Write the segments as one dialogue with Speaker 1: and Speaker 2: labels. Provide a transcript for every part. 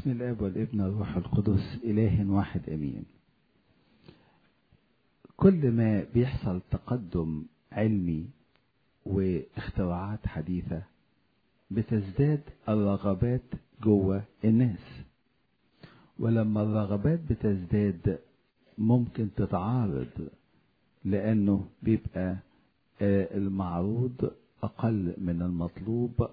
Speaker 1: باسم الاب والابن والروح القدس اله واحد امين كل ما بيحصل تقدم علمي واختراعات حديثة بتزداد الرغبات جوه الناس ولما الرغبات بتزداد ممكن تتعارض لأنه بيبقى المعروض أقل من المطلوب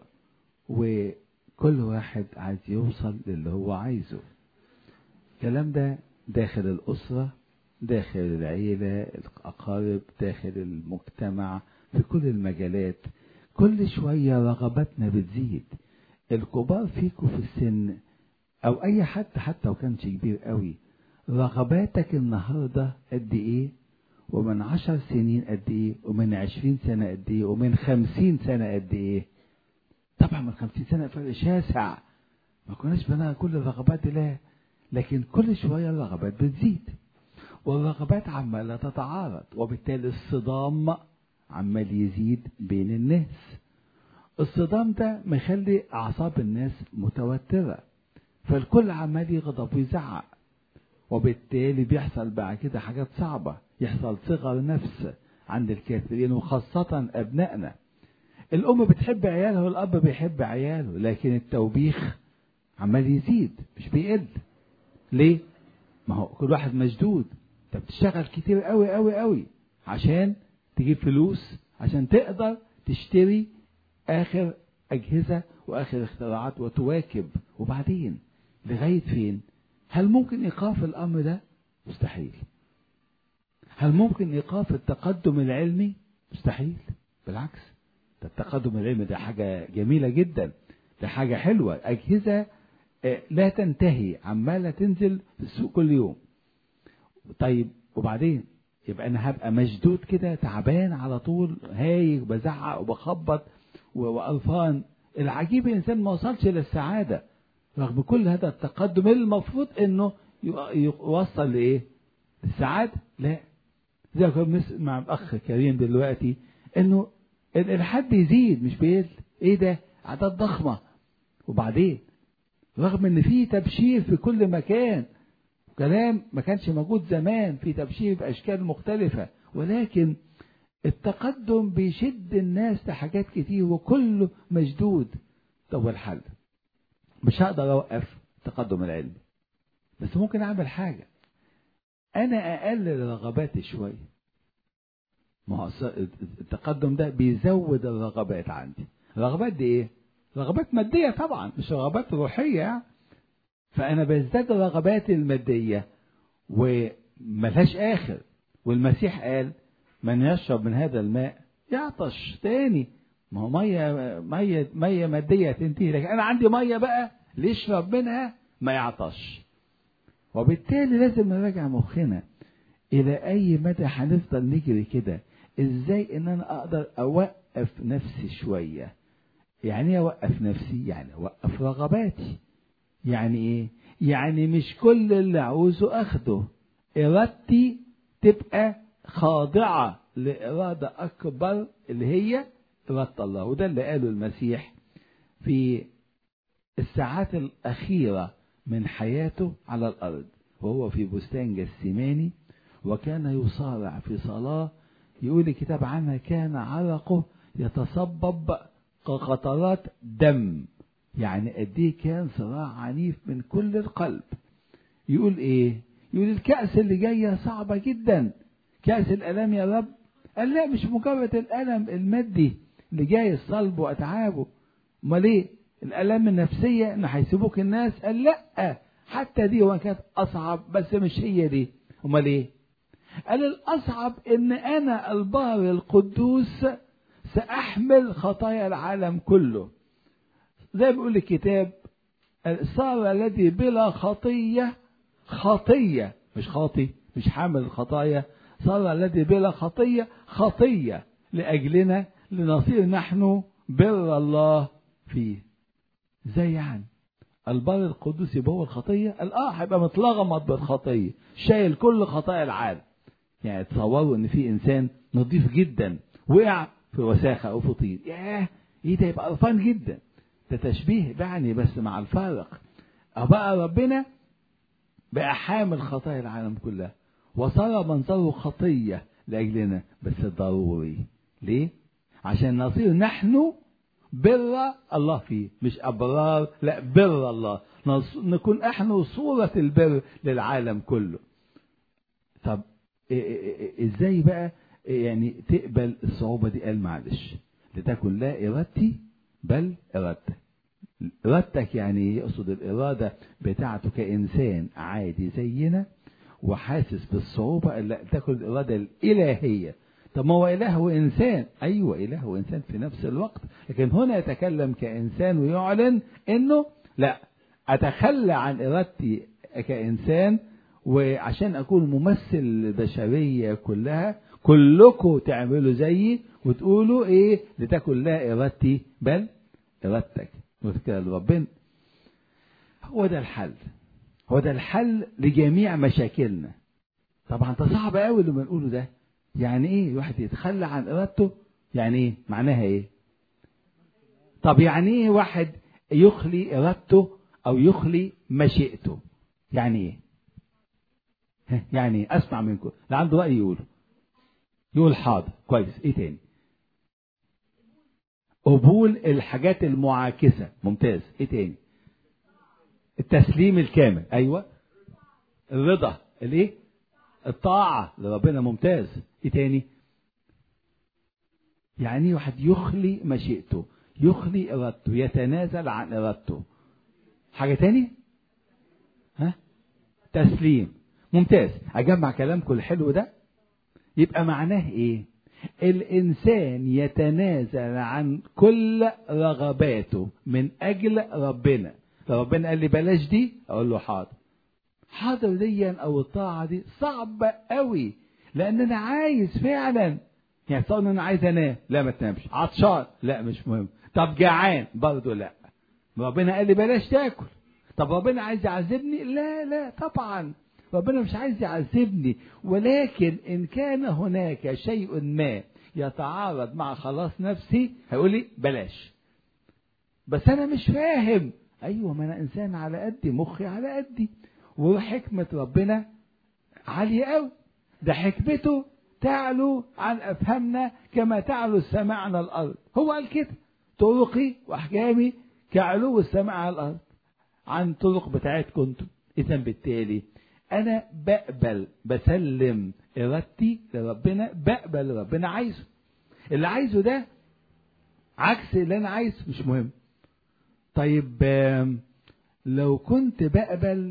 Speaker 1: وكل واحد عايز يوصل للي هو عايزه الكلام ده داخل الأسرة داخل العيلة الأقارب داخل المجتمع في كل المجالات كل شوية رغباتنا بتزيد الكبار فيكم في السن أو أي حد حتى وكانش كبير قوي رغباتك النهاردة قد إيه ومن عشر سنين قد إيه ومن عشرين سنة قد إيه ومن خمسين سنة قد إيه طبعا من خمسين سنة فرق شاسع ما كناش بناء كل الرغبات لا لكن كل شوية الرغبات بتزيد والرغبات عمالة تتعارض وبالتالي الصدام عمال يزيد بين الناس الصدام ده مخلي أعصاب الناس متوترة فالكل عمال يغضب ويزعق وبالتالي بيحصل بعد كده حاجات صعبة يحصل صغر نفس عند الكافرين وخاصة أبنائنا الأم بتحب عيالها والأب بيحب عياله لكن التوبيخ عمال يزيد مش بيقل ليه؟ ما هو كل واحد مشدود انت بتشتغل كتير قوي قوي قوي عشان تجيب فلوس عشان تقدر تشتري اخر اجهزه واخر اختراعات وتواكب وبعدين لغايه فين هل ممكن ايقاف الامر ده مستحيل هل ممكن ايقاف التقدم العلمي مستحيل بالعكس ده التقدم العلمي ده حاجه جميله جدا ده حاجه حلوه اجهزه لا تنتهي عماله تنزل في السوق كل يوم طيب وبعدين يبقى انا هبقى مشدود كده تعبان على طول هايج بزعق وبخبط وقرفان العجيب الانسان ما وصلش للسعاده رغم كل هذا التقدم المفروض انه يوصل لايه؟ للسعاده؟ لا زي ما كنا مع الاخ كريم دلوقتي انه الحد يزيد مش بيقل ايه ده؟ اعداد ضخمه وبعدين رغم ان في تبشير في كل مكان كلام ما كانش موجود زمان في تبشير بأشكال مختلفة ولكن التقدم بيشد الناس لحاجات كتير وكله مشدود طب والحل مش هقدر أوقف التقدم العلمي بس ممكن أعمل حاجة أنا أقلل رغباتي شوية ما هو التقدم ده بيزود الرغبات عندي رغبات دي إيه؟ رغبات مادية طبعا مش رغبات روحية يعني. فأنا بزداد رغباتي المادية وملهاش آخر والمسيح قال من يشرب من هذا الماء يعطش تاني ما هو مية مية مية مادية تنتهي لكن أنا عندي مية بقى اللي يشرب منها ما يعطش وبالتالي لازم نراجع مخنا إلى أي مدى هنفضل نجري كده إزاي إن أنا أقدر أوقف نفسي شوية يعني ايه أوقف نفسي يعني أوقف رغباتي يعني ايه يعني مش كل اللي عاوزه اخده ارادتي تبقى خاضعة لإرادة أكبر اللي هي إرادة الله وده اللي قاله المسيح في الساعات الأخيرة من حياته على الأرض وهو في بستان جسيماني وكان يصارع في صلاة يقول الكتاب عنها كان عرقه يتصبب كقطرات دم يعني قد ايه كان صراع عنيف من كل القلب يقول ايه يقول الكأس اللي جاية صعبة جدا كأس الألم يا رب قال لا مش مجرد الألم المادي اللي جاي الصلب وأتعابه امال ايه الألم النفسية ان هيسيبوك الناس قال لا حتى دي وان كانت أصعب بس مش هي دي امال ايه قال الأصعب ان أنا البار القدوس سأحمل خطايا العالم كله زي بيقول الكتاب صار الذي بلا خطية خطية مش خاطي مش حامل الخطايا صار الذي بلا خطية خطية لأجلنا لنصير نحن بر الله فيه زي يعني البر القدوس يبقى هو الخطية قال اه هيبقى متلغمط بالخطية شايل كل خطايا العالم يعني تصوروا ان في انسان نظيف جدا وقع في وساخة او في طين ياه ايه ده يبقى قرفان جدا ده تشبيه بعني بس مع الفارق بقى ربنا بقى حامل خطايا العالم كلها وصار منظره خطية لأجلنا بس ضروري ليه؟ عشان نصير نحن بر الله فيه مش أبرار لا بر الله نكون احنا صورة البر للعالم كله طب ازاي بقى يعني تقبل الصعوبة دي قال معلش لتكن لا إرادتي بل إرادتك إرادتك يعني يقصد الإرادة بتاعته كإنسان عادي زينا وحاسس بالصعوبة لا تكن الإرادة الإلهية طب ما هو إله وإنسان أيوة إله وإنسان في نفس الوقت لكن هنا يتكلم كإنسان ويعلن إنه لا أتخلى عن إرادتي كإنسان وعشان أكون ممثل البشرية كلها كلكم تعملوا زيي وتقولوا إيه لتكن لا إرادتي بل إرادتك وكده لربنا هو ده الحل هو ده الحل لجميع مشاكلنا طبعا ده صعب قوي اللي بنقوله ده يعني ايه الواحد يتخلى عن ارادته يعني ايه معناها ايه طب يعني ايه واحد يخلي ارادته او يخلي مشيئته يعني ايه يعني إيه؟ اسمع منكم اللي عنده راي يقوله يقول حاضر كويس ايه تاني قبول الحاجات المعاكسه ممتاز ايه تاني التسليم الكامل ايوه الرضا الايه الطاعه لربنا ممتاز ايه تاني يعني واحد يخلي مشيئته يخلي ارادته يتنازل عن ارادته حاجه تاني ها تسليم ممتاز اجمع كلامكم الحلو ده يبقى معناه ايه الانسان يتنازل عن كل رغباته من اجل ربنا ربنا قال لي بلاش دي اقول له حاضر حاضر دي او الطاعه دي صعبه قوي لان انا عايز فعلا يعني صار انا عايز انام لا ما تنامش عطشان لا مش مهم طب جعان برضه لا ربنا قال لي بلاش تاكل طب ربنا عايز يعذبني لا لا طبعا ربنا مش عايز يعذبني ولكن ان كان هناك شيء ما يتعارض مع خلاص نفسي هيقول لي بلاش بس انا مش فاهم ايوه ما انا انسان على قدي مخي على قدي وحكمه ربنا عاليه قوي ده حكمته تعلو عن افهامنا كما تعلو السماء عن الارض هو قال كده طرقي واحكامي كعلو السماء على الارض عن طرق بتاعتكم انتم اذا بالتالي انا بقبل بسلم ارادتي لربنا بقبل اللي ربنا عايزه اللي عايزه ده عكس اللي انا عايزه مش مهم طيب لو كنت بقبل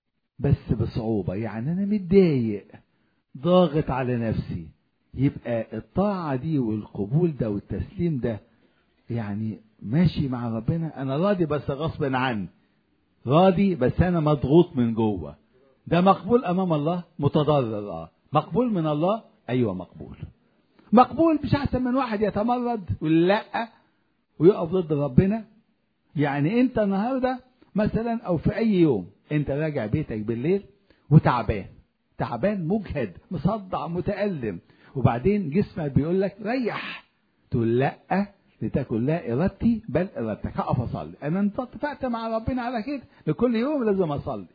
Speaker 1: بس بصعوبة يعني أنا متضايق ضاغط على نفسي يبقى الطاعة دي والقبول ده والتسليم ده يعني ماشي مع ربنا أنا راضي بس غصب عني راضي بس أنا مضغوط من جوه ده مقبول أمام الله متضرر اه مقبول من الله أيوه مقبول مقبول مش أحسن من واحد يتمرد ويقول لأ ويقف ضد ربنا يعني أنت النهارده مثلا أو في أي يوم أنت راجع بيتك بالليل وتعبان تعبان مجهد مصدع متألم وبعدين جسمك بيقول لك ريح تقول لا لتكن لا ارادتي بل ارادتك هقف اصلي انا انت اتفقت مع ربنا على كده لكل يوم لازم اصلي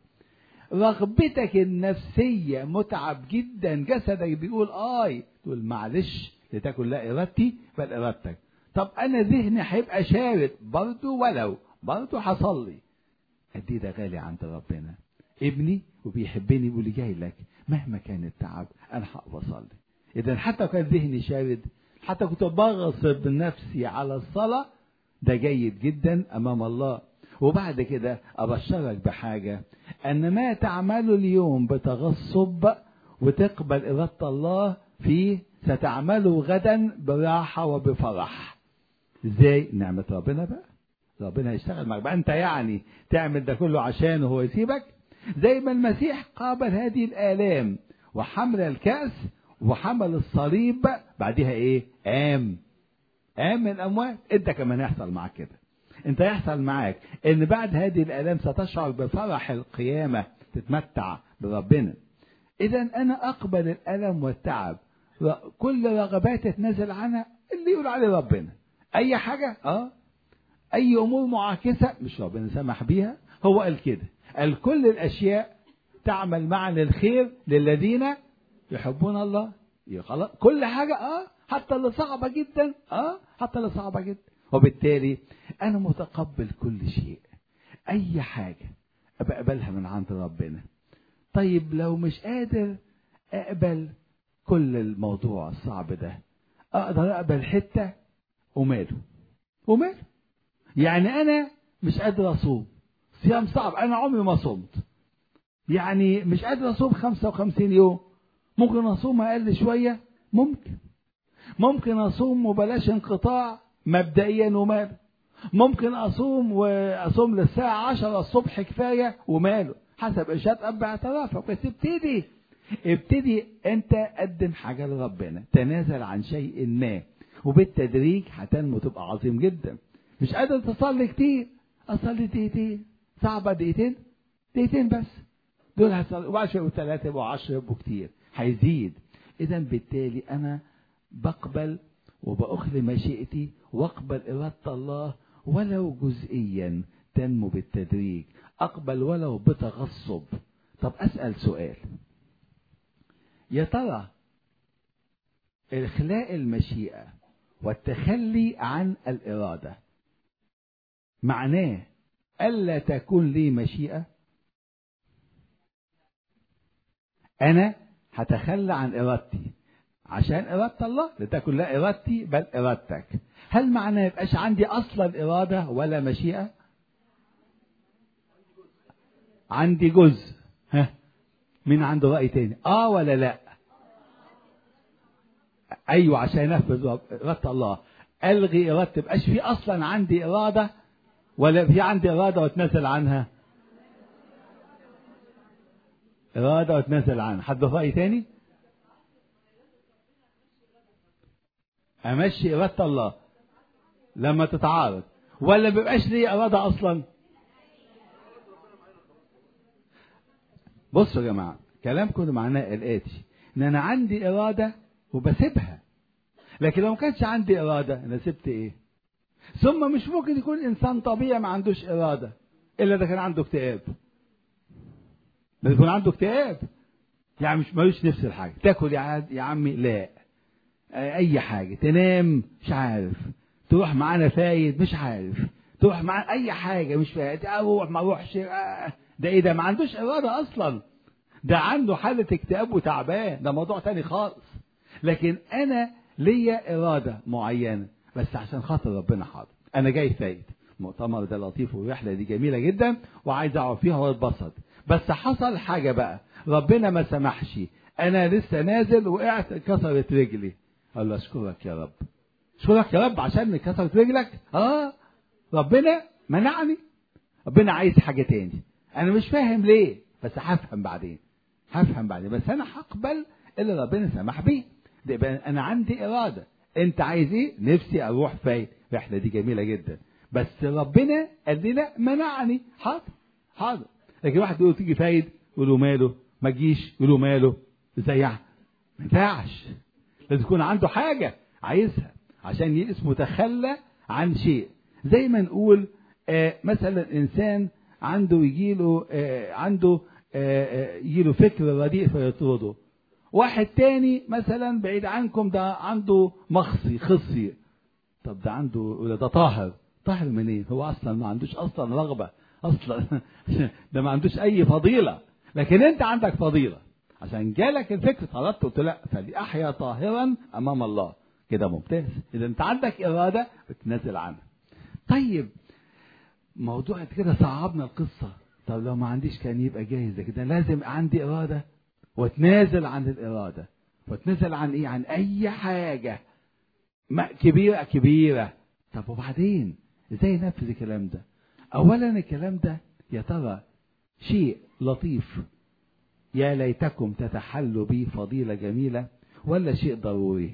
Speaker 1: رغبتك النفسية متعب جدا جسدك بيقول اي تقول معلش لتكن لا ارادتي بل ارادتك طب انا ذهني هيبقى شارد برضه ولو برضه هصلي قد ده غالي عند ربنا ابني وبيحبني بيقول لي جاي لك مهما كان التعب انا هقف اصلي اذا حتى كان ذهني شارد حتى كنت بغصب نفسي على الصلاه ده جيد جدا امام الله وبعد كده ابشرك بحاجه ان ما تعمله اليوم بتغصب وتقبل اراده الله فيه ستعمله غدا براحه وبفرح ازاي نعمه ربنا بقى ربنا هيشتغل معك بقى انت يعني تعمل ده كله عشانه هو يسيبك زي ما المسيح قابل هذه الآلام وحمل الكأس وحمل الصليب بعدها ايه قام قام من الأموات انت كمان يحصل معاك كده انت يحصل معاك ان بعد هذه الآلام ستشعر بفرح القيامة تتمتع بربنا اذا انا اقبل الألم والتعب كل رغبات تنزل عنها اللي يقول عليه ربنا اي حاجة اه اي امور معاكسة مش ربنا سمح بيها هو قال كده قال كل الاشياء تعمل معا للخير للذين يحبون الله خلاص كل حاجه اه حتى اللي صعبه جدا اه حتى اللي صعبه جدا وبالتالي انا متقبل كل شيء اي حاجه بقبلها من عند ربنا طيب لو مش قادر اقبل كل الموضوع الصعب ده اقدر اقبل حته وماله وماله يعني انا مش قادر اصوم صيام صعب انا عمري ما صمت يعني مش قادر اصوم 55 يوم ممكن اصوم اقل شويه ممكن ممكن اصوم وبلاش انقطاع مبدئيا وماله ممكن اصوم واصوم للساعه 10 الصبح كفايه وماله حسب ارشاد اب اعترافك بس ابتدي ابتدي انت قدم حاجه لربنا تنازل عن شيء ما وبالتدريج هتنمو تبقى عظيم جدا مش قادر تصلي كتير اصلي دقيقتين صعبه دقيقتين دقيقتين بس دول هصلي وبعد شويه ثلاثه يبقوا 10 يبقوا كتير هيزيد اذا بالتالي انا بقبل وبأخلي مشيئتي واقبل إرادة الله ولو جزئيا تنمو بالتدريج أقبل ولو بتغصب طب أسأل سؤال يا ترى إخلاء المشيئة والتخلي عن الإرادة معناه ألا تكون لي مشيئة أنا هتخلى عن إرادتي عشان إرادة الله لتكن لا إرادتي بل إرادتك هل معناه يبقاش عندي أصلا إرادة ولا مشيئة عندي جزء ها مين عنده رأي تاني آه ولا لا أيوة عشان ينفذ إرادة الله ألغي إرادتي يبقاش في أصلا عندي إرادة ولا في عندي إرادة واتنازل عنها إرادة واتنازل عنها حد رأي تاني امشي اراده الله لما تتعارض ولا بيبقاش لي اراده اصلا بصوا يا جماعه كلامكم ده معناه الاتي ان انا عندي اراده وبسيبها لكن لو ما كانش عندي اراده انا سبت ايه ثم مش ممكن يكون انسان طبيعي ما عندوش اراده الا اذا كان عنده اكتئاب لازم يكون عنده اكتئاب يعني مش ملوش نفس الحاجه تاكل يا يا عمي لا اي حاجه تنام مش عارف تروح معانا فايد مش عارف تروح مع اي حاجه مش فايد اروح ما اروحش آه. ده ايه ده ما عندوش اراده اصلا ده عنده حاله اكتئاب وتعبان ده موضوع تاني خالص لكن انا ليا اراده معينه بس عشان خاطر ربنا حاضر انا جاي فايد المؤتمر ده لطيف والرحله دي جميله جدا وعايز اقعد فيها واتبسط بس حصل حاجه بقى ربنا ما سمحش انا لسه نازل وقعت كسرت رجلي قال له اشكرك يا رب اشكرك يا رب عشان كسرت رجلك اه ربنا منعني ربنا عايز حاجه تاني انا مش فاهم ليه بس هفهم بعدين هفهم بعدين بس انا هقبل اللي ربنا سمح بيه ده يبقى انا عندي اراده انت عايز ايه نفسي اروح فايد الرحله دي جميله جدا بس ربنا قال لي لا منعني حاضر حاضر لكن واحد يقول تيجي فايد يقول له ماله ما تجيش يقول له ماله ازاي يعني ما ينفعش لازم يكون عنده حاجة عايزها عشان يئس متخلى عن شيء زي ما نقول آه مثلا إنسان عنده يجيله آه عنده آه يجيله فكر رديء فيطرده واحد تاني مثلا بعيد عنكم ده عنده مخصي خصي طب ده عنده ده طاهر طاهر منين إيه؟ هو اصلا ما عندوش اصلا رغبه اصلا ده ما عندوش اي فضيله لكن انت عندك فضيله عشان جالك الفكر طلبت قلت لا فلأحيا طاهرا أمام الله كده ممتاز إذا أنت عندك إرادة بتنزل عنها طيب موضوع كده صعبنا القصة طب لو ما عنديش كان يبقى جاهز كده لازم عندي إرادة واتنازل عن الإرادة واتنازل عن إيه عن أي حاجة ما كبيرة كبيرة طب وبعدين ازاي ينفذ الكلام ده اولا الكلام ده يا ترى شيء لطيف يا ليتكم تتحلوا بي فضيلة جميلة ولا شيء ضروري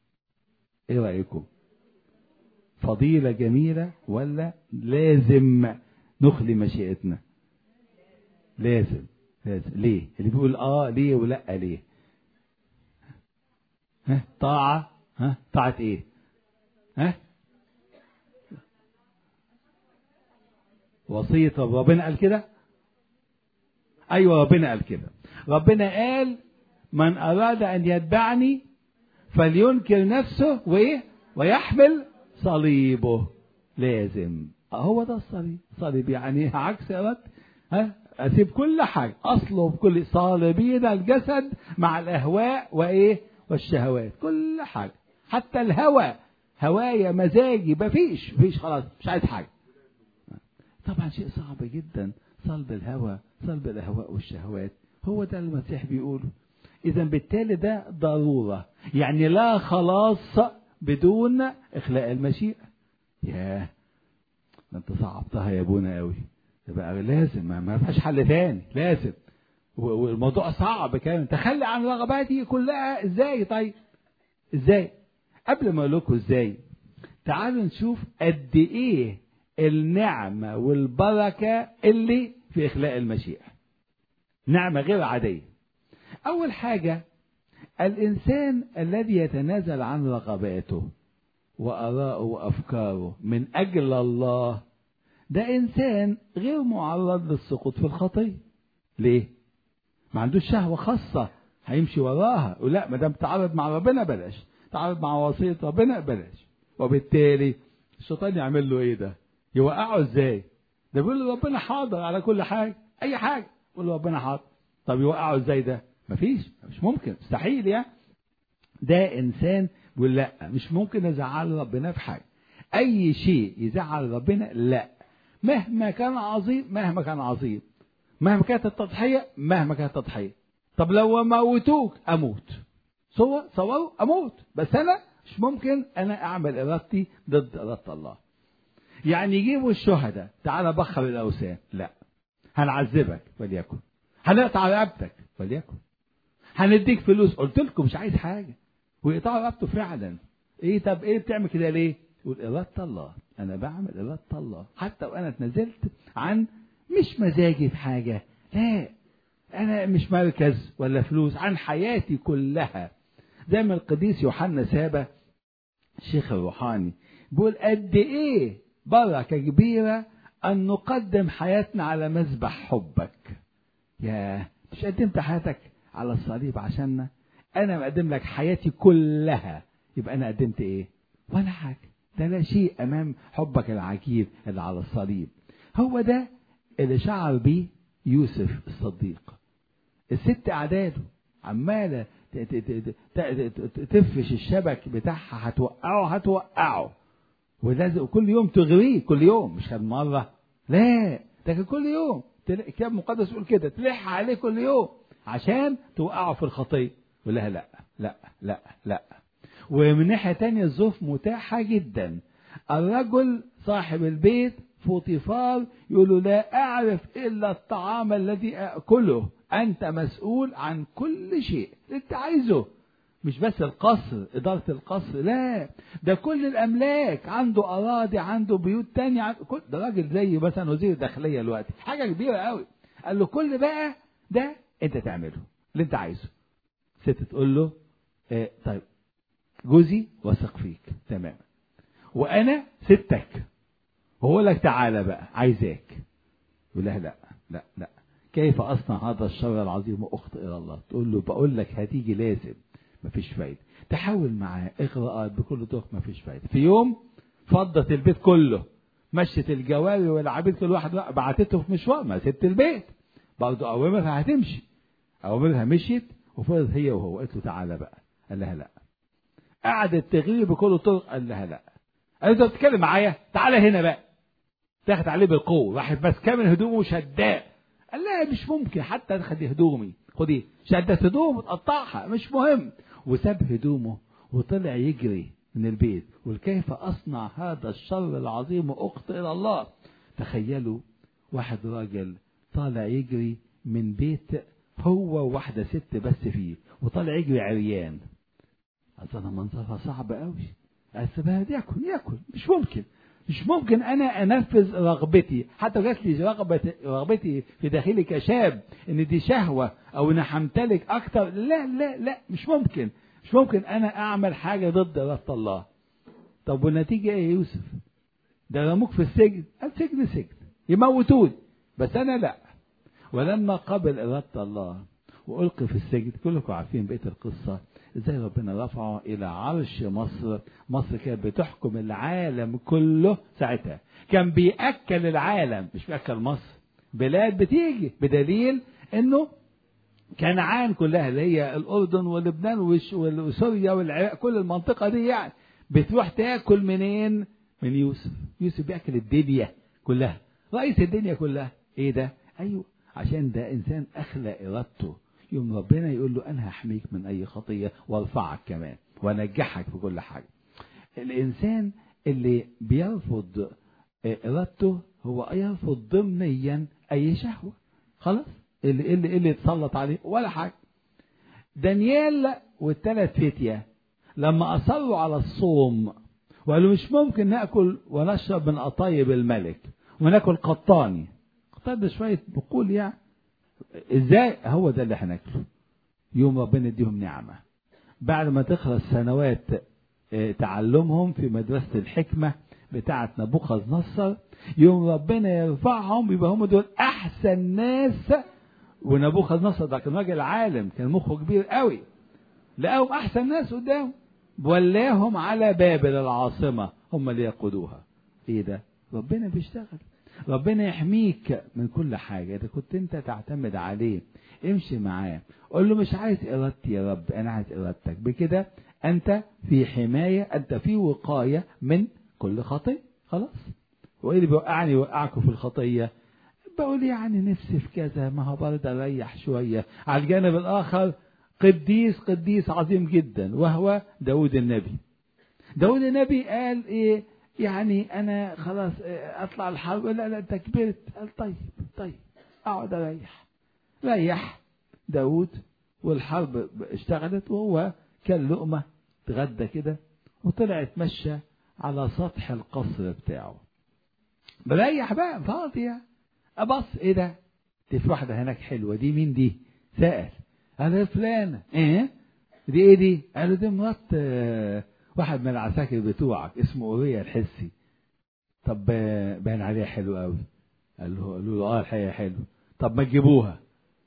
Speaker 1: ايه رأيكم فضيلة جميلة ولا لازم نخلي مشيئتنا لازم لازم ليه اللي بيقول اه ليه ولا ليه ها طاعة ها طاعة ايه ها وصية ربنا قال كده ايوه ربنا قال كده ربنا قال من اراد ان يتبعني فلينكر نفسه وايه ويحمل صليبه لازم هو ده الصليب صليب يعني عكس اراد ها اسيب كل حاجه اصله بكل صالبين الجسد مع الاهواء وايه والشهوات كل حاجه حتى الهوى هوايا مزاجي مفيش مفيش خلاص مش عايز حاجه طبعا شيء صعب جدا صلب الهوى صلب الاهواء والشهوات هو ده المسيح بيقوله اذا بالتالي ده ضروره يعني لا خلاص بدون اخلاء المشيئه ياه ده انت صعبتها يا ابونا قوي بقى لازم ما فيهاش حل تاني لازم والموضوع صعب كمان تخلي عن رغباتي كلها ازاي طيب ازاي قبل ما اقول لكم ازاي تعالوا نشوف قد ايه النعمة والبركة اللي في إخلاء المشيئة نعمة غير عادية أول حاجة الإنسان الذي يتنازل عن رغباته وآراءه وأفكاره من أجل الله ده إنسان غير معرض للسقوط في الخطية ليه؟ ما عندوش شهوة خاصة هيمشي وراها ولا ما دام تعرض مع ربنا بلاش تعرض مع وصية ربنا بلاش وبالتالي الشيطان يعمل له ايه ده؟ يوقعه ازاي؟ ده بيقول له ربنا حاضر على كل حاجة أي حاجة يقول له ربنا حاضر طب يوقعه ازاي ده؟ مفيش مش ممكن مستحيل يعني ده إنسان بيقول لا مش ممكن أزعل ربنا في حاجة أي شيء يزعل ربنا لا مهما كان عظيم مهما كان عظيم مهما كانت التضحية مهما كانت التضحية طب لو موتوك أموت صور صوروا أموت بس أنا مش ممكن أنا أعمل إرادتي ضد إرادة الله يعني يجيبوا الشهداء تعالى بخر الأوثان لا هنعذبك وليكن هنقطع رقبتك وليكن هنديك فلوس قلت لكم مش عايز حاجة ويقطعوا رقبته فعلا ايه طب ايه بتعمل كده ليه؟ يقول إرادة الله أنا بعمل إرادة الله حتى وأنا اتنازلت عن مش مزاجي في حاجة لا أنا مش مركز ولا فلوس عن حياتي كلها زي ما القديس يوحنا سابا الشيخ الروحاني بيقول قد إيه بركة كبيرة أن نقدم حياتنا على مذبح حبك يا مش قدمت حياتك على الصليب عشاننا أنا مقدم لك حياتي كلها يبقى أنا قدمت إيه ولا حاجة ده لا شيء أمام حبك العجيب اللي على الصليب هو ده اللي شعر بيه يوسف الصديق الست أعداده عمالة تفش الشبك بتاعها هتوقعه هتوقعه ولازم كل يوم تغريه كل يوم مش كان مرة لا ده كان كل يوم الكتاب المقدس يقول كده تلح عليه كل يوم عشان توقعه في الخطية يقول لها لا لا لا لا ومن ناحية تانية الظروف متاحة جدا الرجل صاحب البيت فوطيفار يقول له لا أعرف إلا الطعام الذي أكله أنت مسؤول عن كل شيء أنت عايزه مش بس القصر إدارة القصر لا ده كل الأملاك عنده أراضي عنده بيوت تانية عنده كل ده راجل زي مثلا وزير الداخلية دلوقتي حاجة كبيرة قوي قال له كل بقى ده أنت تعمله اللي أنت عايزه ست تقول له آه طيب جوزي واثق فيك تمام وأنا ستك وهو لك تعالى بقى عايزاك يقول لها لا لا لا كيف أصنع هذا الشر العظيم وأخطئ إلى الله تقول له بقول لك هتيجي لازم مفيش فايدة تحاول معاه إغراءات بكل طرق مفيش فايدة في يوم فضت البيت كله مشت الجواري والعبيد كل واحد بعتته في مشوار ما ست البيت برضه أوامرها هتمشي أوامرها مشيت وفضلت هي وهو قالت له تعالى بقى قال لها لا قعدت تغير بكل الطرق قال لها لا قالت له بتتكلم معايا تعالى هنا بقى دخلت عليه بالقوه راحت ماسكاه من هدومه وشداه قال لها مش ممكن حتى خدي هدومي خدي شدت هدومه وتقطعها مش مهم وساب هدومه وطلع يجري من البيت وكيف اصنع هذا الشر العظيم واخطئ الى الله تخيلوا واحد راجل طالع يجري من بيت هو وواحده ست بس فيه وطالع يجري عريان اصلا منظرها صعب قوي السبب ياكل ياكل مش ممكن مش ممكن انا انفذ رغبتي حتى جات لي رغبه رغبتي في داخلي كشاب ان دي شهوه او ان همتلك اكتر لا لا لا مش ممكن مش ممكن انا اعمل حاجه ضد اراده الله طب والنتيجه ايه يا يوسف ده رموك في السجن السجن سجن يموتون بس انا لا ولما قبل إرادة الله وألقي في السجن كلكم عارفين بقية القصة ازاي ربنا رفعه إلى عرش مصر مصر كانت بتحكم العالم كله ساعتها كان بيأكل العالم مش بيأكل مصر بلاد بتيجي بدليل انه كنعان كلها اللي هي الأردن ولبنان وسوريا والعراق كل المنطقة دي يعني بتروح تاكل منين؟ من يوسف يوسف بياكل الدنيا كلها رئيس الدنيا كلها ايه ده؟ ايوه عشان ده انسان اخلى ارادته يوم ربنا يقول له انا هحميك من اي خطيه وارفعك كمان وانجحك في كل حاجه الانسان اللي بيرفض ارادته هو يرفض ضمنيا اي شهوه خلاص اللي اللي اللي يتسلط عليه ولا حاجه دانيال والثلاث فتيه لما اصروا على الصوم وقالوا مش ممكن ناكل ونشرب من قطايب الملك وناكل قطاني قطاني ده شويه بقول يعني ازاي هو ده اللي هناكله يوم ربنا يديهم نعمه بعد ما تخلص سنوات تعلمهم في مدرسه الحكمه بتاعه نبوخذ نصر يوم ربنا يرفعهم يبقى هم دول احسن ناس ونبوخذ نصر ده كان راجل عالم كان مخه كبير قوي لقاهم احسن ناس قدامه ولاهم على بابل العاصمه هم اللي يقودوها ايه ده ربنا بيشتغل ربنا يحميك من كل حاجة إذا كنت أنت تعتمد عليه امشي معاه قول له مش عايز إرادتي يا رب أنا عايز إرادتك بكده أنت في حماية أنت في وقاية من كل خطية خلاص وإيه اللي بيوقعني يوقعكم في الخطية بقول يعني نفسي في كذا ما هو برضه أريح شوية على الجانب الآخر قديس قديس عظيم جدا وهو داود النبي داود النبي قال إيه يعني انا خلاص اطلع الحرب لا لا انت كبرت قال طيب طيب اقعد اريح ريح داود والحرب اشتغلت وهو كان لقمة اتغدى كده وطلع اتمشى على سطح القصر بتاعه بريح بقى فاضية ابص ايه ده دي في واحدة هناك حلوة دي مين دي سأل قال يا فلانة ايه دي ايه دي قالوا دي مرات اه واحد من العساكر بتوعك اسمه اوريا الحسي طب باين عليها حلو قوي قال له قالوا له اه الحقيقه حلو طب ما تجيبوها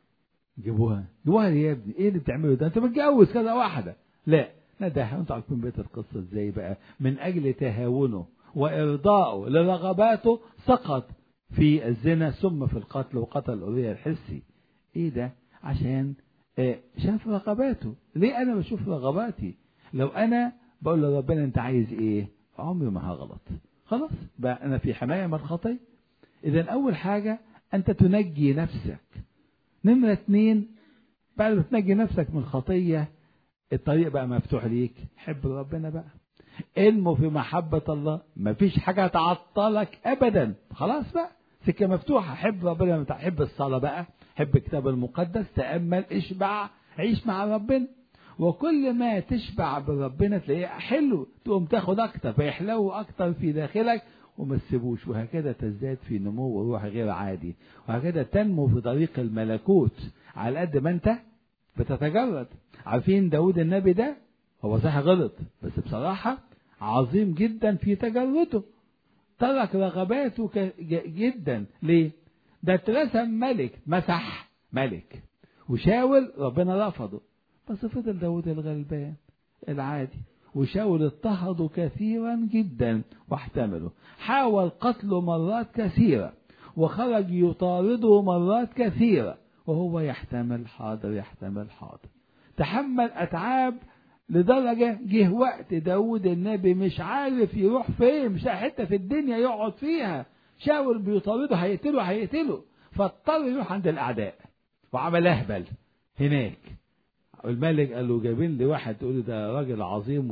Speaker 1: جيبوها جيبوها يا ابني ايه اللي بتعمله ده انت متجوز كذا واحده لا نداها انتوا عارفين بيت القصه ازاي بقى من اجل تهاونه وارضائه لرغباته سقط في الزنا ثم في القتل وقتل اوريا الحسي ايه ده عشان شاف رغباته ليه انا بشوف رغباتي لو انا بقول له ربنا انت عايز ايه عمري ما هغلط خلاص بقى انا في حمايه من الخطيه اذا اول حاجه انت تنجي نفسك نمره اتنين بعد ما تنجي نفسك من الخطيه الطريق بقى مفتوح ليك حب ربنا بقى انمو في محبة الله مفيش حاجة تعطلك أبدا خلاص بقى سكة مفتوحة حب ربنا حب الصلاة بقى حب الكتاب المقدس تأمل اشبع عيش مع ربنا وكل ما تشبع بربنا تلاقيه حلو تقوم تاخد اكتر فيحلو اكتر في داخلك وما تسيبوش وهكذا تزداد في نمو روح غير عادي وهكذا تنمو في طريق الملكوت على قد ما انت بتتجرد عارفين داود النبي ده هو صح غلط بس بصراحة عظيم جدا في تجرده ترك رغباته جدا ليه ده اترسم ملك مسح ملك وشاول ربنا رفضه بس فضل داود الغلبان العادي وشاول اضطهده كثيرا جدا واحتمله حاول قتله مرات كثيرة وخرج يطارده مرات كثيرة وهو يحتمل حاضر يحتمل حاضر تحمل أتعاب لدرجة جه وقت داود النبي مش عارف يروح فين مش حتة في الدنيا يقعد فيها شاول بيطارده هيقتله هيقتله فاضطر يروح عند الأعداء وعمل أهبل هناك الملك قال له جايبين لي واحد تقول له ده راجل عظيم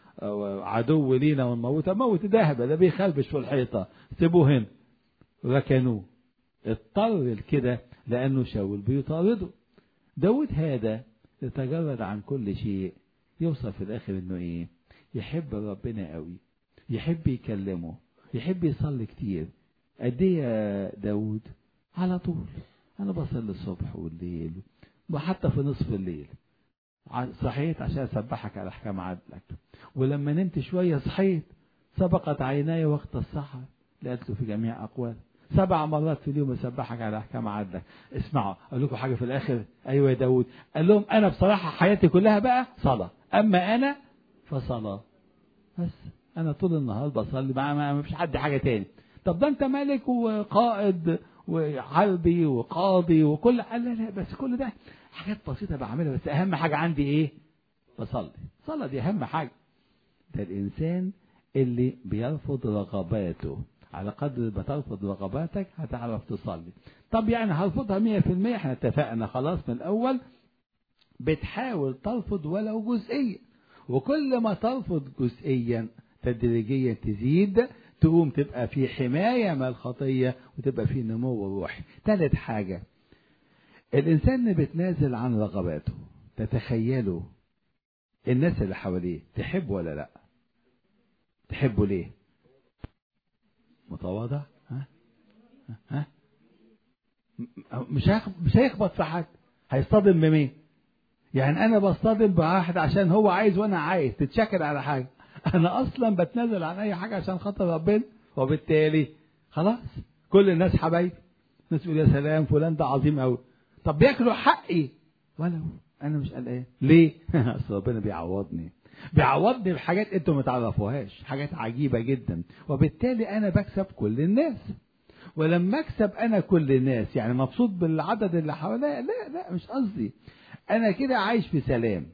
Speaker 1: وعدو لينا ونموته موت ده هبل ده بيخربش في الحيطه سيبوه هنا ركنوه اضطر كده لانه شاول بيطارده داود هذا يتجرد عن كل شيء يوصل في الاخر انه ايه يحب ربنا قوي يحب يكلمه يحب يصلي كتير قد ايه يا داود على طول انا بصلي الصبح والليل وحتى في نصف الليل صحيت عشان اسبحك على احكام عدلك ولما نمت شويه صحيت سبقت عيناي وقت السحر لقيت له في جميع اقوال سبع مرات في اليوم يسبحك على احكام عدلك اسمعوا اقول لكم حاجه في الاخر ايوه يا داود قال لهم انا بصراحه حياتي كلها بقى صلاه اما انا فصلاه بس انا طول النهار بصلي ما, ما فيش حد حاجه تاني طب ده انت ملك وقائد وحربي وقاضي وكل قال لا لا بس كل ده حاجات بسيطه بعملها بس اهم حاجه عندي ايه بصلي الصلاه دي اهم حاجه ده الانسان اللي بيرفض رغباته على قدر ما ترفض رغباتك هتعرف تصلي طب يعني هرفضها مية في المية احنا اتفقنا خلاص من الأول بتحاول ترفض ولو جزئيا وكل ما ترفض جزئيا تدريجيا تزيد تقوم تبقى في حماية من الخطية وتبقى في نمو روحي ثالث حاجة الإنسان اللي بيتنازل عن رغباته تتخيلوا الناس اللي حواليه تحب ولا لا تحبه ليه متواضع ها ها مش مش هيخبط في حد هيصطدم بمين يعني انا بصطدم بواحد عشان هو عايز وانا عايز تتشكل على حاجه انا اصلا بتنازل عن اي حاجه عشان خاطر ربنا وبالتالي خلاص كل الناس حبايبي الناس تقول يا سلام فلان ده عظيم قوي طب بياكلوا حقي ولو انا مش قلقان ليه اصل ربنا بيعوضني بيعوضني بحاجات انتوا ما تعرفوهاش حاجات عجيبه جدا وبالتالي انا بكسب كل الناس ولما اكسب انا كل الناس يعني مبسوط بالعدد اللي حواليا لا لا مش قصدي انا كده عايش في سلام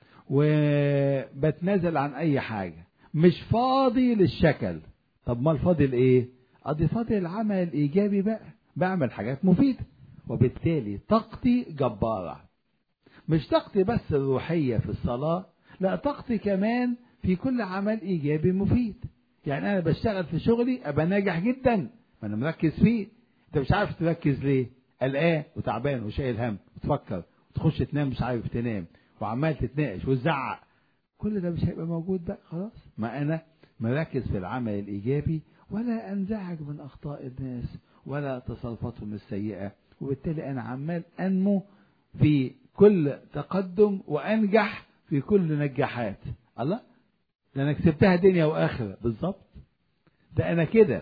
Speaker 1: وبتنازل عن اي حاجه مش فاضي للشكل طب ما الفاضي لايه قضي فاضي العمل الايجابي بقى بعمل حاجات مفيده وبالتالي طاقتي جباره مش طاقتي بس الروحيه في الصلاه لا طاقتي كمان في كل عمل ايجابي مفيد يعني انا بشتغل في شغلي ابقى ناجح جدا ما انا مركز فيه انت مش عارف تركز ليه قلقان وتعبان وشايل هم وتفكر وتخش تنام مش عارف تنام وعمال تتناقش وتزعق كل ده مش هيبقى موجود بقى خلاص ما انا مركز في العمل الايجابي ولا انزعج من اخطاء الناس ولا تصرفاتهم السيئه وبالتالي انا عمال انمو في كل تقدم وانجح في كل نجاحات الله ده انا كسبتها دنيا واخره بالظبط ده انا كده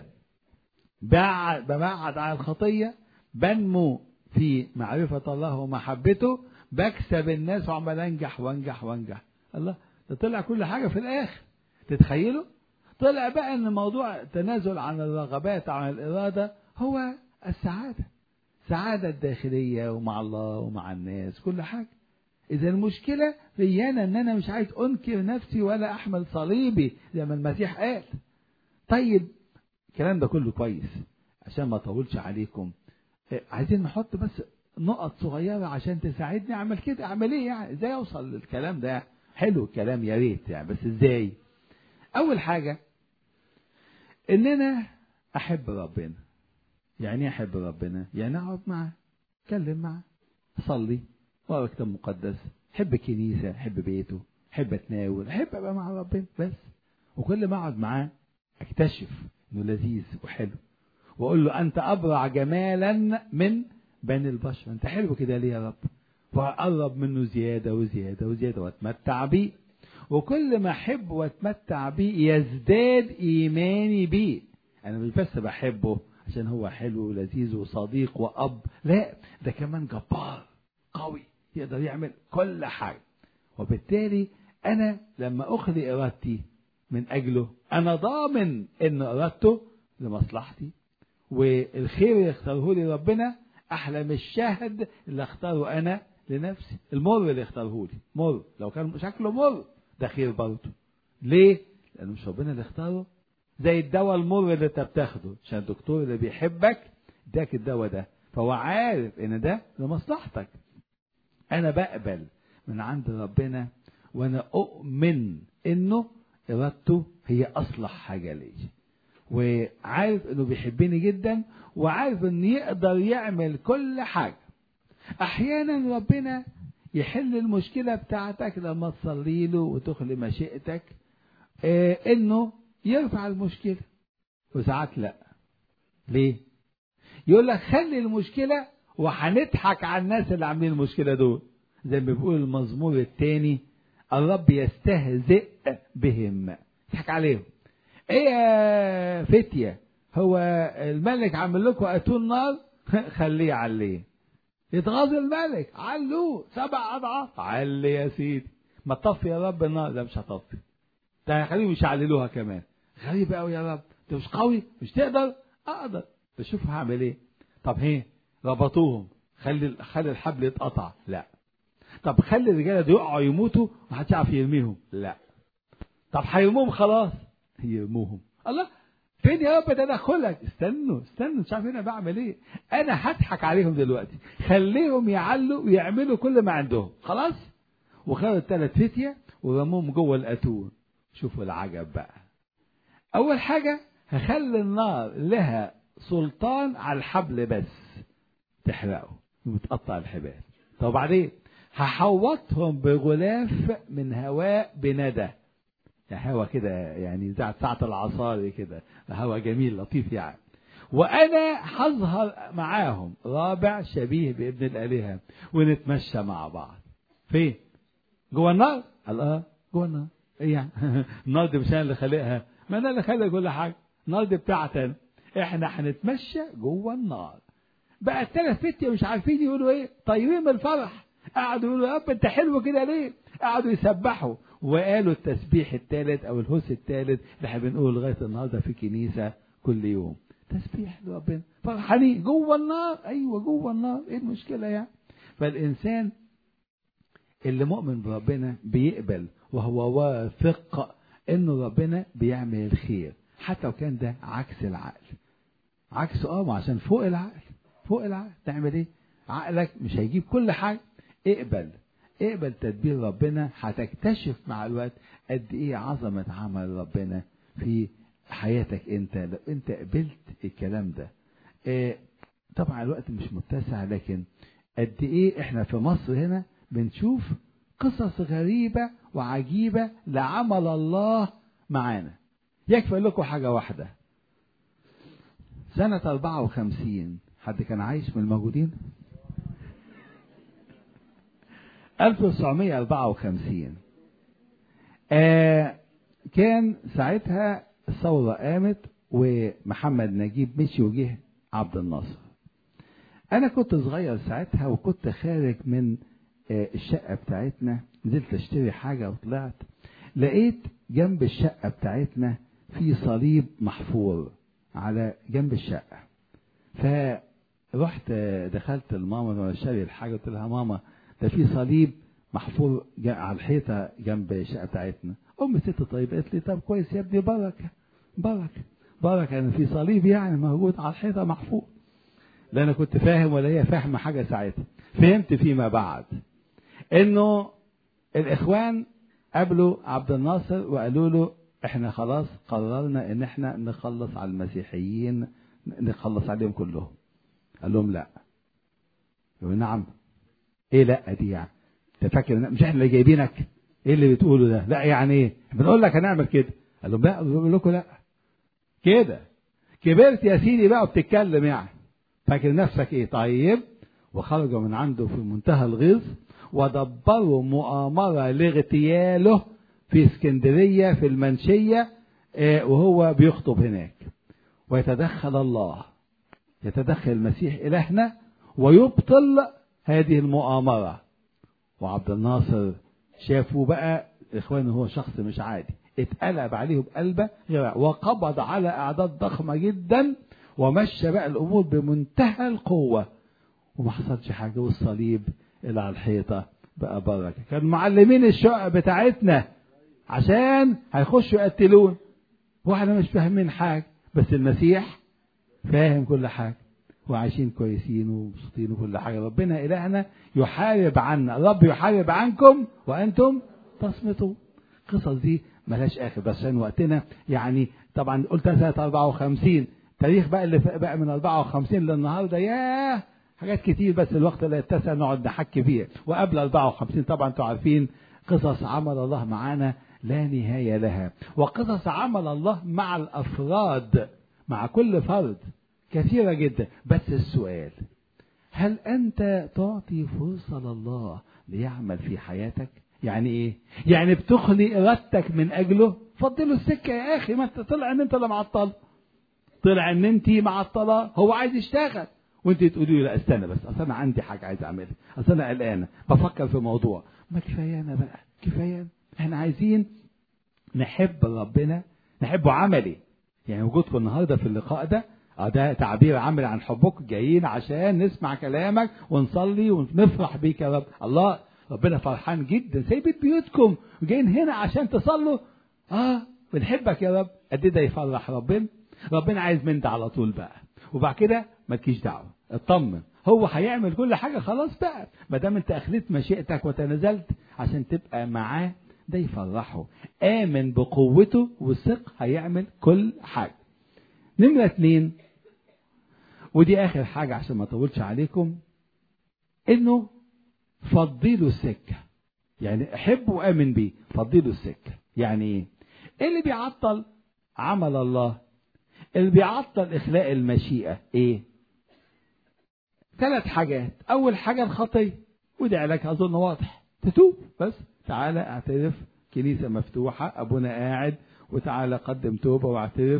Speaker 1: بعد ببعد عن الخطيه بنمو في معرفه الله ومحبته بكسب الناس وعمال انجح وانجح وانجح الله ده طلع كل حاجه في الاخر تتخيلوا طلع بقى ان موضوع التنازل عن الرغبات عن الاراده هو السعاده السعاده الداخليه ومع الله ومع الناس كل حاجه إذا المشكلة في أنا إن أنا مش عايز أنكر نفسي ولا أحمل صليبي زي ما المسيح قال. طيب الكلام ده كله كويس عشان ما أطولش عليكم. عايزين نحط بس نقط صغيرة عشان تساعدني أعمل كده، أعمل إيه يعني؟ إزاي أوصل للكلام ده؟ حلو الكلام يا ريت يعني بس إزاي؟ أول حاجة إن أنا أحب ربنا. يعني إيه أحب ربنا؟ يعني أقعد معاه، أتكلم معاه، أصلي، واقرا كتاب مقدس حب الكنيسة حب بيته حب اتناول حب ابقى مع ربنا بس وكل ما اقعد معاه اكتشف انه لذيذ وحلو واقول له انت ابرع جمالا من بني البشر انت حلو كده ليه يا رب واقرب منه زياده وزياده وزياده واتمتع بيه وكل ما احب واتمتع بيه يزداد ايماني بيه انا مش بس بحبه عشان هو حلو ولذيذ وصديق واب لا ده كمان جبار قوي يقدر يعمل كل حاجة وبالتالي أنا لما أخلي إرادتي من أجله أنا ضامن إن إرادته لمصلحتي والخير اللي اختاره لي ربنا أحلى من الشهد اللي اختاره أنا لنفسي المر اللي اختاره لي مر لو كان شكله مر ده خير برضه ليه؟ لأنه مش ربنا اللي اختاره زي الدواء المر اللي انت بتاخده عشان الدكتور اللي بيحبك اداك الدواء ده فهو عارف ان ده لمصلحتك انا بقبل من عند ربنا وانا اؤمن انه ارادته هي اصلح حاجه لي وعارف انه بيحبني جدا وعارف انه يقدر يعمل كل حاجه احيانا ربنا يحل المشكله بتاعتك لما تصلي له وتخلي مشيئتك آه انه يرفع المشكله وساعات لا ليه يقول لك خلي المشكله وهنضحك على الناس اللي عاملين المشكله دول زي ما بيقول المزمور الثاني الرب يستهزئ بهم يضحك عليهم ايه يا فتيه هو الملك عامل لكم اتون نار خليه عليه يتغاظ الملك علوه سبع اضعاف علي يا سيدي ما تطفي يا رب النار لا مش هطفي ده هيخليهم يشعللوها كمان غريب قوي يا رب انت مش قوي مش تقدر اقدر بشوف هعمل ايه طب هي ربطوهم خلي خلي الحبل يتقطع لا طب خلي الرجاله دول يقعوا يموتوا محدش يعرف يرميهم لا طب هيرموهم خلاص يرموهم الله فين يا رب تدخلك استنوا استنوا مش عارفين انا بعمل ايه انا هضحك عليهم دلوقتي خليهم يعلوا ويعملوا كل ما عندهم خلاص وخدوا الثلاث فتيه ورموهم جوه الاتون شوفوا العجب بقى اول حاجه هخلي النار لها سلطان على الحبل بس تحرقه وتقطع الحبال طب بعدين هحوطهم بغلاف من هواء بندى يعني هوا كده يعني زي ساعة العصاري كده هوا جميل لطيف يعني وأنا هظهر معاهم رابع شبيه بابن الآلهة ونتمشى مع بعض فين؟ جوه النار؟ قال اه جوه النار ايه يعني؟ النار دي مش انا اللي خالقها ما انا اللي خالق كل حاجة النار دي بتاعتنا احنا هنتمشى جوه النار بقى الثلاث فتية مش عارفين يقولوا ايه طيبين من الفرح قعدوا يقولوا يا رب انت حلو كده ليه قعدوا يسبحوا وقالوا التسبيح الثالث او الهوس الثالث اللي احنا بنقوله لغايه النهارده في كنيسه كل يوم تسبيح لربنا فرحانين جوه النار ايوه جوه النار ايه المشكله يعني فالانسان اللي مؤمن بربنا بيقبل وهو واثق انه ربنا بيعمل الخير حتى لو كان ده عكس العقل عكس اه ما عشان فوق العقل فوق العقل تعمل ايه عقلك مش هيجيب كل حاجه اقبل اقبل تدبير ربنا هتكتشف مع الوقت قد ايه عظمة عمل ربنا في حياتك انت لو انت قبلت الكلام ده اه طبعا الوقت مش متسع لكن قد ايه احنا في مصر هنا بنشوف قصص غريبة وعجيبة لعمل الله معانا يكفي لكم حاجة واحدة سنة 54 حد كان عايش من الموجودين 1954 آه كان ساعتها الثورة قامت ومحمد نجيب مشي وجه عبد الناصر أنا كنت صغير ساعتها وكنت خارج من آه الشقة بتاعتنا نزلت أشتري حاجة وطلعت لقيت جنب الشقة بتاعتنا في صليب محفور على جنب الشقة فرحت دخلت لماما وانا شاري الحاجة قلت لها ماما ده في صليب محفور على الحيطه جنب الشقه بتاعتنا ام ست طيب قالت لي طب كويس يا ابني بركه بركه بركه ان في صليب يعني موجود على الحيطه محفور لا انا كنت فاهم ولا هي فاهمه حاجه ساعتها فهمت فيما بعد انه الاخوان قابلوا عبد الناصر وقالوا له احنا خلاص قررنا ان احنا نخلص على المسيحيين نخلص عليهم كلهم قال لهم لا يقول نعم ايه لا دي يعني انت فاكر مش احنا اللي جايبينك ايه اللي بتقوله ده لا يعني ايه بنقول لك هنعمل كده قال لهم لا بقول لكم لا كده كبرت يا سيدي بقى وبتتكلم يعني فاكر نفسك ايه طيب وخرجوا من عنده في منتهى الغيظ ودبروا مؤامرة لاغتياله في اسكندرية في المنشية وهو بيخطب هناك ويتدخل الله يتدخل المسيح إلهنا ويبطل هذه المؤامرة وعبد الناصر شافوا بقى إخوانه هو شخص مش عادي اتقلب عليه بقلبه وقبض على أعداد ضخمة جدا ومشى بقى الأمور بمنتهى القوة وما حصلش حاجة والصليب اللي على الحيطة بقى بركة كان معلمين الشقق بتاعتنا عشان هيخشوا يقتلون واحنا مش فاهمين حاجة بس المسيح فاهم كل حاجة وعايشين كويسين ومبسوطين وكل حاجة ربنا إلهنا يحارب عنا الرب يحارب عنكم وأنتم تصمتوا القصص دي ملهاش آخر بس عشان وقتنا يعني طبعا قلت سنة 54 تاريخ بقى اللي بقى من 54 للنهارده ياه حاجات كتير بس الوقت لا يتسع نقعد نحكي فيها وقبل 54 طبعا انتوا عارفين قصص عمل الله معانا لا نهاية لها وقصص عمل الله مع الأفراد مع كل فرد كثيرة جدا بس السؤال هل أنت تعطي فرصة لله ليعمل في حياتك يعني إيه يعني بتخلي إرادتك من أجله فضله السكة يا أخي ما أنت طلع أن أنت اللي معطل طلع ان انت مع الطلاق هو عايز يشتغل وانت تقولي له لا استنى بس اصل انا عندي حاجه عايز اعملها اصل انا قلقانه بفكر في موضوع ما كفايانا بقى كفايانا احنا عايزين نحب ربنا نحبه عملي يعني وجودكم النهارده في اللقاء ده اه ده تعبير عملي عن حبكم جايين عشان نسمع كلامك ونصلي ونفرح بيك يا رب الله ربنا فرحان جدا سايبين بيوتكم وجايين هنا عشان تصلوا اه بنحبك يا رب قد ايه ده يفرح ربنا ربنا عايز من ده على طول بقى وبعد كده ما تجيش دعوه اطمن هو هيعمل كل حاجه خلاص بقى ما دام انت اخليت مشيئتك وتنازلت عشان تبقى معاه ده يفرحه آمن بقوته وثق هيعمل كل حاجة نمرة اتنين ودي آخر حاجة عشان ما أطولش عليكم إنه فضيله السكة يعني أحبه وآمن بيه فضيله السكة يعني إيه؟ إيه اللي بيعطل عمل الله اللي بيعطل إخلاء المشيئة إيه ثلاث حاجات أول حاجة الخطية ودي علاجها أظن واضح تتوب بس تعالى اعترف كنيسة مفتوحة أبونا قاعد وتعالى قدم توبة واعترف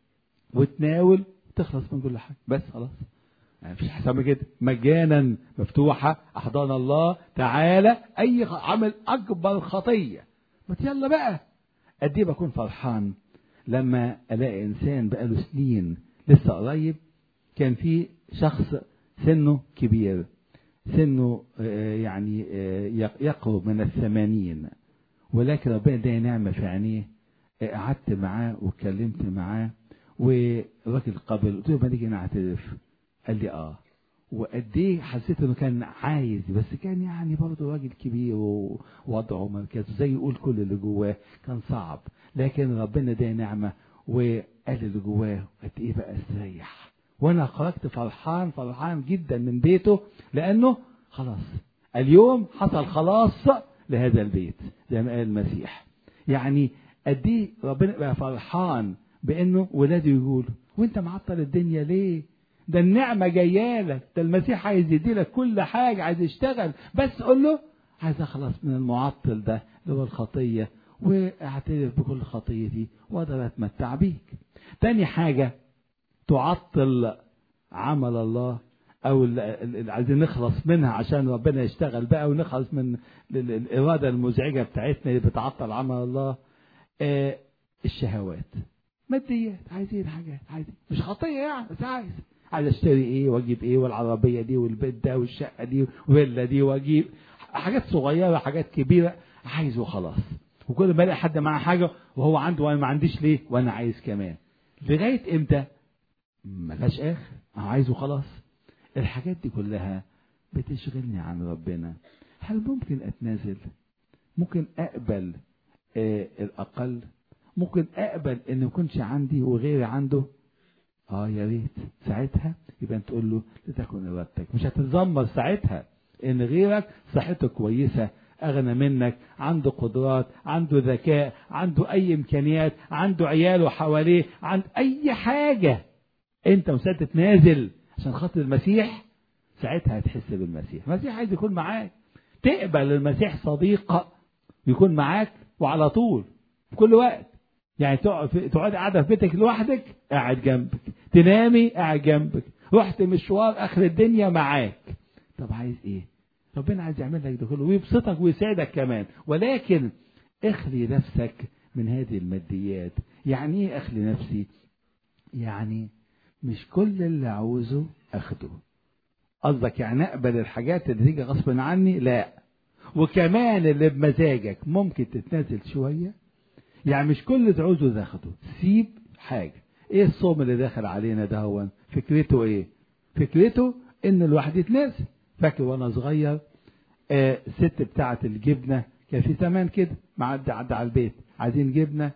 Speaker 1: وتناول تخلص من كل حاجة بس خلاص يعني مفيش حساب من كده مجانا مفتوحة أحضان الله تعالى أي عمل أكبر خطية ما يلا بقى قد إيه بكون فرحان لما ألاقي إنسان بقاله سنين لسه قريب كان في شخص سنه كبير سنه يعني يقرب من الثمانين ولكن ربنا اداني نعمة في عينيه قعدت معاه واتكلمت معاه والراجل قبل قلت له ما نيجي نعترف قال لي اه وقد ايه حسيت انه كان عايز بس كان يعني برضه راجل كبير ووضعه مركزه زي يقول كل اللي جواه كان صعب لكن ربنا اداني نعمه وقال اللي جواه قد ايه بقى استريح وانا خرجت فرحان فرحان جدا من بيته لانه خلاص اليوم حصل خلاص لهذا البيت زي ما قال المسيح يعني قد ايه ربنا بقى فرحان بانه ولاده يقولوا وانت معطل الدنيا ليه ده النعمه جايه لك ده المسيح عايز يدي لك كل حاجه عايز يشتغل بس قول له عايز اخلص من المعطل ده اللي هو الخطيه واعترف بكل خطيتي واقدر اتمتع بيك تاني حاجه تعطل عمل الله او اللي عايزين نخلص منها عشان ربنا يشتغل بقى ونخلص من الاراده المزعجه بتاعتنا اللي بتعطل عمل الله آه الشهوات ماديات عايزين حاجات عايزين مش خطيه يعني بس عايز عايز اشتري ايه واجيب ايه والعربيه دي والبيت ده والشقه دي والفيلا دي واجيب حاجات صغيره حاجات كبيره عايزه خلاص وكل ما الاقي حد معاه حاجه وهو عنده وانا ما عنديش ليه وانا عايز كمان لغايه امتى ملهاش اخر انا عايزه خلاص الحاجات دي كلها بتشغلني عن ربنا هل ممكن اتنازل ممكن اقبل آه الاقل ممكن اقبل ان يكونش عندي وغيري عنده اه يا ريت ساعتها يبقى انت تقول له لتكن ارادتك مش هتتذمر ساعتها ان غيرك صحته كويسه اغنى منك عنده قدرات عنده ذكاء عنده اي امكانيات عنده عياله حواليه عند اي حاجه انت مستعد تتنازل عشان خاطر المسيح ساعتها هتحس بالمسيح المسيح عايز يكون معاك تقبل المسيح صديق يكون معاك وعلى طول في كل وقت يعني تقعد قاعدة في بيتك لوحدك قاعد جنبك تنامي قاعد جنبك رحت مشوار اخر الدنيا معاك طب عايز ايه ربنا عايز يعمل لك ده كله ويبسطك ويسعدك كمان ولكن اخلي نفسك من هذه الماديات يعني ايه اخلي نفسي يعني مش كل اللي عاوزه اخده قصدك يعني اقبل الحاجات اللي تيجي غصب عني لا وكمان اللي بمزاجك ممكن تتنازل شويه يعني مش كل اللي تعوزه تاخده سيب حاجه ايه الصوم اللي داخل علينا ده هو فكرته ايه فكرته ان الواحد يتنازل فاكر وانا صغير آه الست بتاعه الجبنه كان في زمان كده معدي عدى على البيت عايزين جبنه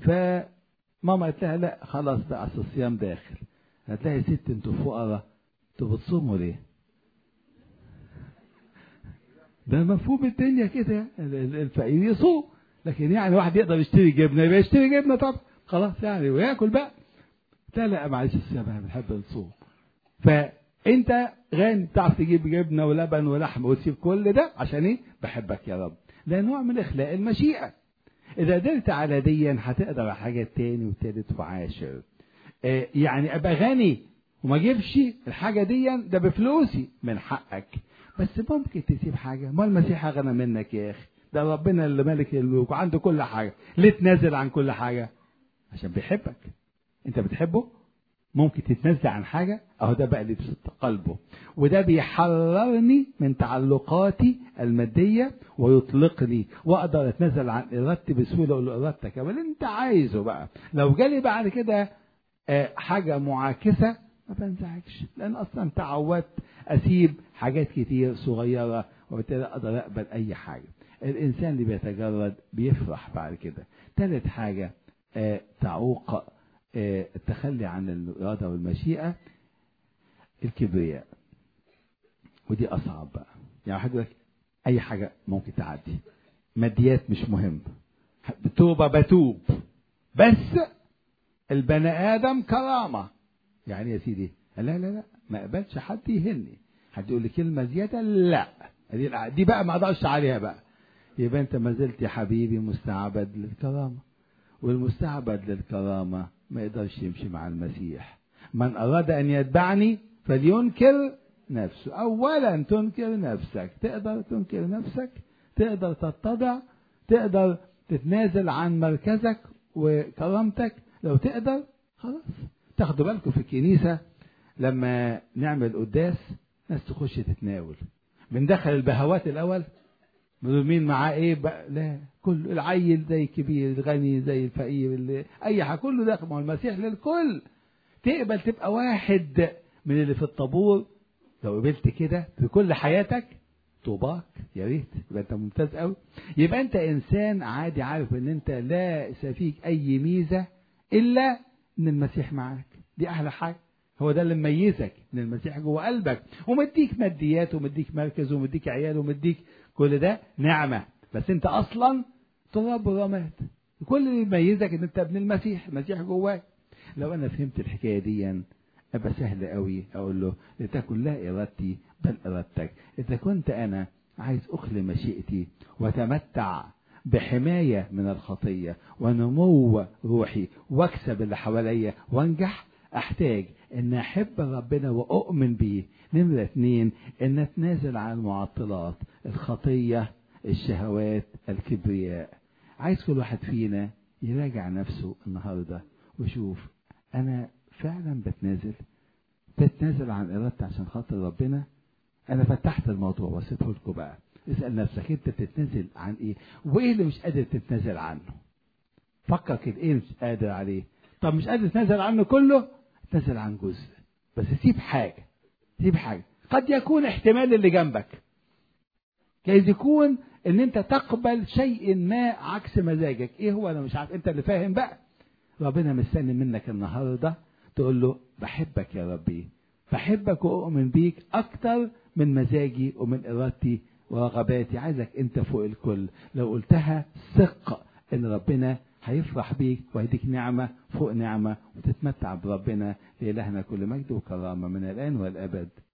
Speaker 1: فماما قالت لها لا خلاص بقى اصل الصيام داخل هتلاقي ست انتوا فقراء انتوا بتصوموا ليه؟ ده مفهوم الدنيا كده الفقير يصوم لكن يعني واحد يقدر يشتري جبنه يبقى يشتري جبنه طبعا خلاص يعني وياكل بقى لا لا معلش الصيام احنا بنحب نصوم فانت غني بتعرف تجيب جبنه ولبن ولحم وتسيب كل ده عشان ايه؟ بحبك يا رب ده نوع من اخلاق المشيئه اذا قدرت على دي هتقدر على حاجه تاني وتالت وعاشر آه، يعني ابقى غني وما اجيبش الحاجه دي ده بفلوسي من حقك بس ممكن تسيب حاجه ما المسيح اغنى منك يا اخي ده ربنا اللي ملك الملوك وعنده كل حاجه ليه تنازل عن كل حاجه عشان بيحبك انت بتحبه ممكن تتنزل عن حاجة أهو ده بقى اللي بيصد قلبه وده بيحررني من تعلقاتي المادية ويطلقني وأقدر أتنزل عن إرادتي بسهولة أقول له إرادتك اللي أنت عايزه بقى لو جالي بعد كده آه، حاجة معاكسة ما بنزعجش لأن أصلا تعودت أسيب حاجات كتير صغيرة وبالتالي أقدر أقبل أي حاجة الإنسان اللي بيتجرد بيفرح بعد كده ثالث حاجة آه، تعوق آه، التخلي عن الإرادة والمشيئة الكبرياء ودي أصعب بقى يعني واحد يقول لك أي حاجة ممكن تعدي ماديات مش مهم بتوبة بتوب بس البني آدم كرامة يعني يا سيدي لا لا لا ما اقبلش حد يهني حد يقول لي كلمة زيادة لا دي دي بقى ما اقدرش عليها بقى يبقى انت ما زلت يا حبيبي مستعبد للكرامة والمستعبد للكرامة ما يقدرش يمشي مع المسيح من أراد أن يتبعني فلينكر نفسه أولا تنكر نفسك تقدر تنكر نفسك تقدر تتضع تقدر تتنازل عن مركزك وكرامتك لو تقدر خلاص تاخدوا بالكم في الكنيسة لما نعمل قداس ناس تخش تتناول بندخل البهوات الأول بيقولوا مين معاه ايه بقى لا كل العيل زي الكبير الغني زي الفقير اللي اي حاجه كله داخل ما هو المسيح للكل تقبل تبقى واحد من اللي في الطابور لو قبلت كده في كل حياتك طوباك يا ريت يبقى انت ممتاز قوي يبقى انت انسان عادي عارف ان انت لا فيك اي ميزه الا ان المسيح معاك دي احلى حاجه هو ده اللي مميزك ان المسيح جوه قلبك ومديك ماديات ومديك مركز ومديك عيال ومديك كل ده نعمة بس انت اصلا تراب ورماد كل اللي يميزك ان انت ابن المسيح المسيح جواك لو انا فهمت الحكاية دي ابقى سهل قوي اقول له لتكن لا ارادتي بل ارادتك اذا كنت انا عايز اخلي مشيئتي واتمتع بحماية من الخطية ونمو روحي واكسب اللي حواليا وانجح احتاج ان احب ربنا واؤمن بيه نمرة اتنين ان اتنازل عن المعطلات الخطية الشهوات الكبرياء عايز كل واحد فينا يراجع نفسه النهاردة ويشوف انا فعلا بتنازل بتنازل عن ارادتي عشان خاطر ربنا انا فتحت الموضوع وسيبه لكم بقى اسال نفسك انت بتتنازل عن ايه وايه اللي مش قادر تتنازل عنه فكر كده ايه مش قادر عليه طب مش قادر تتنازل عنه كله تنازل عن جزء بس سيب حاجه سيب حاجه قد يكون احتمال اللي جنبك جايز يكون ان انت تقبل شيء ما عكس مزاجك ايه هو انا مش عارف انت اللي فاهم بقى ربنا مستني منك النهارده تقول له بحبك يا ربي بحبك واؤمن بيك اكتر من مزاجي ومن ارادتي ورغباتي عايزك انت فوق الكل لو قلتها ثق ان ربنا هيفرح بيك وهيديك نعمه فوق نعمه وتتمتع بربنا لإلهنا كل مجد وكرامه من الان والابد